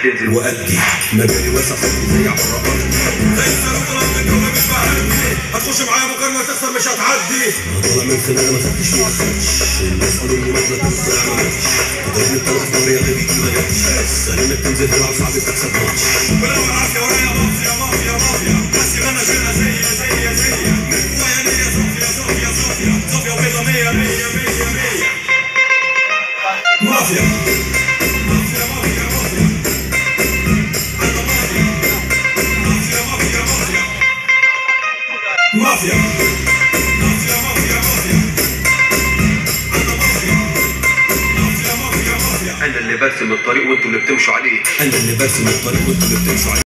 تنزل وأدي مجالي واسع خطي زي عبر الأرض زي الصاروخ لما الجو مش بعدي هتخش معايا مكالمة تخسر مش هتعدي طالع من خلال ما خدتش ما خدتش الناس قالوا لي مطلق تطلع ما جاتش تضربني بثلاث مرات بيجي ما جاتش سليمك تنزل تلعب صعب تكسب ماتش ولو العافية ورايا مافيا مافيا مافيا بس انا شيلها زي زي زي من جوايا نية صافية صافية صافية صافية وبيضة مية مية مية مية مافيا مافيا مافيا مافيا أنا مافيا مافيا مافيا مافيا مافيا مافيا مافيا مافيا أنا مافيا مافيا مافيا مافيا أنا اللي برسم الطريق وأنتوا اللي بتمشوا عليه أنا اللي برسم الطريق وأنتوا اللي بتمشوا عليه